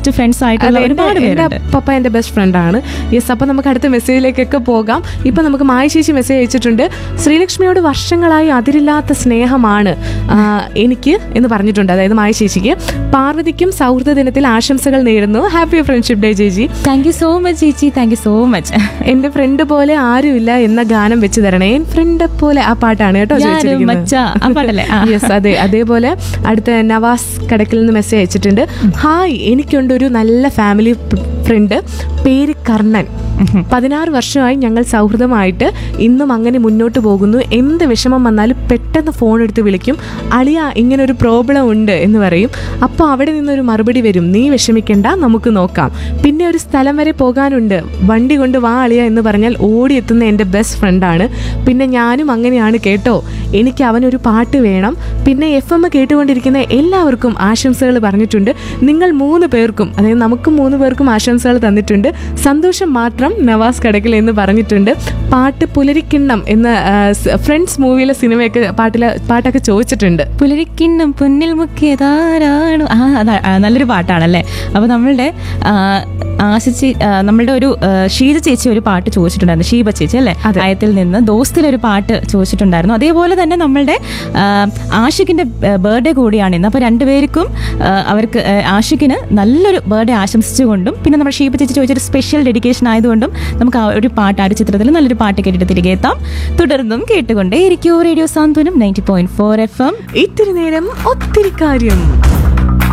Best friends ആയിട്ടുള്ള അതെ, ഒരുപാട് എൻ്റെ- എൻ്റെ പേരുണ്ട് പപ്പ എൻ്റെ ബെസ്റ്റ് ഫ്രണ്ടാണ് യെസ് അപ്പം നമുക്ക് അടുത്ത മെസ്സേജിലേക്കൊക്കെ പോകാം ഇപ്പം നമുക്ക് മായ ചേച്ചി മെസ്സേജ് അയച്ചിട്ടുണ്ട് ശ്രീലക്ഷ്മിയോട് വർഷങ്ങളായി അതിരില്ലാത്ത സ്നേഹമാണ് ആ, എനിക്ക് എന്ന് പറഞ്ഞിട്ടുണ്ട് അതായത് മായ ചേച്ചിക്ക് പാർവതിക്കും സൗഹൃദ ദിനത്തിൽ ആശംസകൾ നേരുന്നു ഹാപ്പി ഫ്രണ്ട്ഷിപ്പ് ഡേ ചേച്ചി താങ്ക് യു സോ മച്ച് ചേച്ചി താങ്ക് യു സോ മച്ച് എൻ്റെ ഫ്രണ്ട് പോലെ ആരുമില്ല എന്ന ഗാനം വെച്ച് തരണേ എൻ ഫ്രണ്ട് പോലെ ആ പാട്ടാണ് കേട്ടോ ചോദിച്ചിരിക്കുന്നത്. മച്ച ആ പാട്ടല്ലേ ആ. യെസ് അതെ അതേപോലെ അടുത്ത നവാസ് കടക്കിൽ നിന്ന് മെസ്സേജ് അയച്ചിട്ടുണ്ട് ഹായ് എനിക്കുണ്ടൊരു നല്ല ഫാമിലി ഫ്രണ്ട് പേര് കർണൻ പതിനാറ് വർഷമായി ഞങ്ങൾ സൗഹൃദമായിട്ട് ഇന്നും അങ്ങനെ മുന്നോട്ട് പോകുന്നു എന്ത് വിഷമം വന്നാലും പെട്ടെന്ന് ഫോൺ എടുത്ത് വിളിക്കും അളിയ ഇങ്ങനെ ഒരു പ്രോബ്ലം ഉണ്ട് എന്ന് പറയും അപ്പോൾ അവിടെ നിന്നൊരു മറുപടി വരും നീ വിഷമിക്കണ്ട നമുക്ക് നോക്കാം പിന്നെ ഒരു സ്ഥലം വരെ പോകാനുണ്ട് വണ്ടി കൊണ്ട് വാ അളിയ എന്ന് പറഞ്ഞാൽ ഓടിയെത്തുന്ന എൻ്റെ ബെസ്റ്റ് ഫ്രണ്ടാണ് പിന്നെ ഞാനും അങ്ങനെയാണ് കേട്ടോ എനിക്ക് അവനൊരു പാട്ട് വേണം പിന്നെ എഫ് എം കേട്ടുകൊണ്ടിരിക്കുന്ന എല്ലാവർക്കും ആശംസകൾ പറഞ്ഞിട്ടുണ്ട് നിങ്ങൾ മൂന്ന് പേർക്കും അതായത് നമുക്ക് മൂന്ന് പേർക്കും ആശംസകൾ തന്നിട്ടുണ്ട് സന്തോഷം മാത്രം നവാസ് കടക്കിൽ എന്ന് പറഞ്ഞിട്ടുണ്ട് പാട്ട് പുലരിക്കിണ്ണം എന്ന ഫ്രണ്ട്സ് മൂവിയിലെ സിനിമയൊക്കെ പാട്ടിലെ പാട്ടൊക്കെ ചോദിച്ചിട്ടുണ്ട് പുലരിക്കിണ്ണം പൊന്നിൽ മുക്കിയതാരാണ് ആ അതാ ആ, നല്ലൊരു പാട്ടാണല്ലേ അപ്പോൾ നമ്മളുടെ ആ, ആശിച്ചി ആ, നമ്മളുടെ ഒരു ആ, ഷീജ ചേച്ചി ഒരു പാട്ട് ചോദിച്ചിട്ടുണ്ടായിരുന്നു ഷീബ ചേച്ചി അല്ലേ അതെ. ആയത്തിൽ നിന്ന് ദോസ്തിലൊരു പാട്ട് ചോദിച്ചിട്ടുണ്ടായിരുന്നു അതേപോലെ തന്നെ നമ്മളുടെ ആ, ആഷിഖിന്റെ ബർത്ത്ഡേ കൂടിയാണ് ഇന്ന് അപ്പോൾ രണ്ടുപേർക്കും ആ, അവർക്ക് ആ, ആഷിഖിന് നല്ലൊരു ബർത്ത്ഡേ ആശംസിച്ചുകൊണ്ടും പിന്നെ നമ്മുടെ ഷീബ ചേച്ചി ചോദിച്ചൊരു സ്പെഷ്യൽ ഡെഡിക്കേഷൻ ആയതുകൊണ്ടും നമുക്ക് ആ ഒരു പാട്ട് ആ ഒരു ചിത്രത്തിൽ നല്ലൊരു പാട്ട് കേട്ടിട്ട് തിരികെ എത്താം തുടർന്നും കേട്ടുകൊണ്ടേ ഇരിക്കൂ radio Santhwanam ninety point four F M ഇത്തിരി നേരം ഒത്തിരി കാര്യം